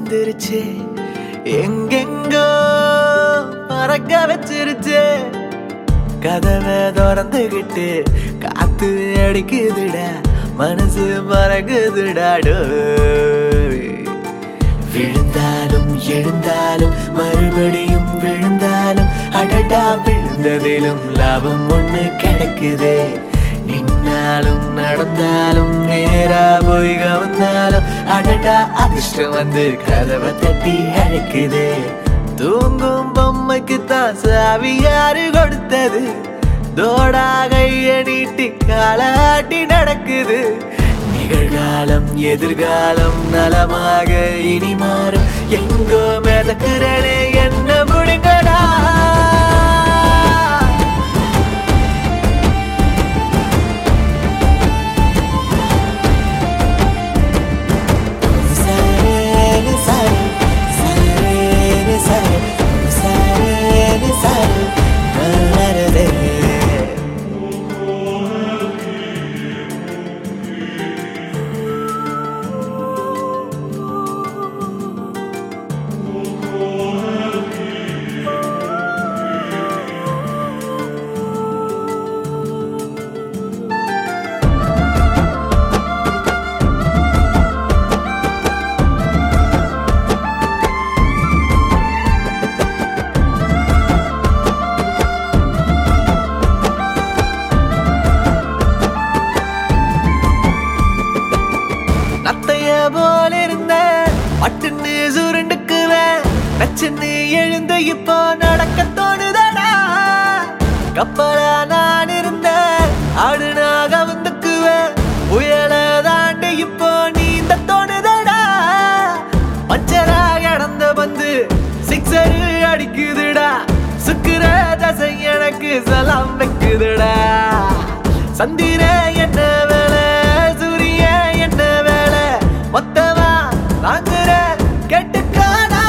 வந்துருச்சு எங்கெங்கோ பறக்க வச்சிருச்சு கதவை திறந்துகிட்டு காத்து அடிக்குதுடா மனசு மறக்குதுடா டோய். விழுந்தாலும் எழுந்தாலும் மறுபடியும் விழுந்தாலும் அடடா விழுந்ததிலும் லாபம் ஒண்ணு கிடைக்குதே நின்னாலும் நடந்தாலும் நேரா போய் கவர்ந்தாலும் அடடா அதிர்ஷ்டம் வந்து கதவை தட்டி அழைக்குதே தூங்கும் பொம்மைக்கு தான் சாவி யாரு கொடுத்தது தோடா கைய நீட்டி காலாட்டி நடக்குது நிகழ்காலம் எதிர்காலம் நலமாக இனி மாறும் எங்கோ மிதக்கிறனே என்ன முடிங்கடா சரேனு சரே, சரேனு சரே, சரேனு சரே, மலருதே. நத்தைய போல இருந்த பட்டுன்னு சுருண்டுக்குவேன் நச்சுன்னு எழுந்து இப்போ நடக்க தோணுதடா கப்பலா நான் இருந்த ஆடுனாக வந்துக்குவேன் புயல தாண்டி இப்போ நீந்த தோணுதடா பஞ்சரா கடந்த பந்து சிக்ஸர் அடிக்குதுடா சுக்குற தசை எனக்கு சலாம் வைக்குதுடா சந்திர என்ன வேலை சூரிய என்ன வேலை மொத்தமா வாங்குற கெட்டுக்கானா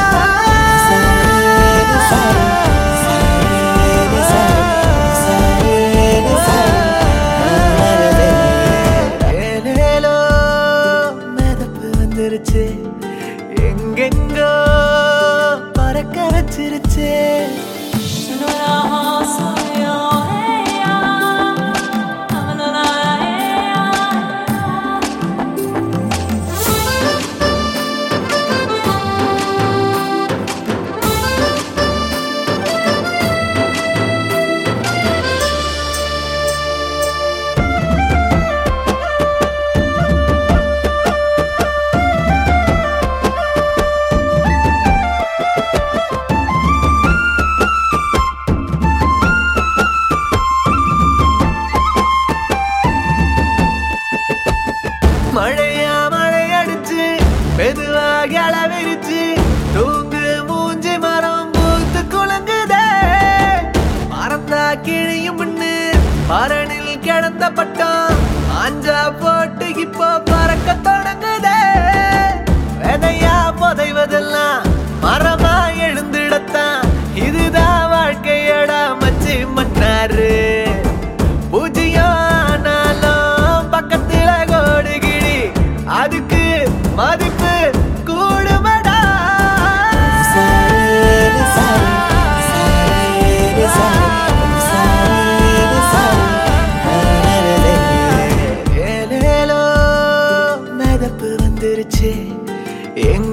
ஏலேலோ மிதப்பு வந்துருச்சு எங்கெங்கோ பறக்க வச்சிருச்சு மழையா மழை அடிச்சு மெதுவாக அளவிருச்சு தூங்கு மூஞ்சி மரம் பூத்து குலுங்குதே மறந்தா கிழியும் முன்னு பரணில் கிடந்த பட்டம் ஆஞ்சா போட்டு இப்போ பறக்க தொடங்குதே விதையா புதைவதெல்லாம் மரமா எழுந்திடத்தான் இதுதான் வாழ்க்கையடா மச்சி மன்னாரு பூஜ்ஜியம் ஆனாலும் பக்கத்துல கோடு கிடி அதுக்கு மதிப்பு கூடுமடா ஏலேலோ மிதப்பு வந்துருச்சு எங்க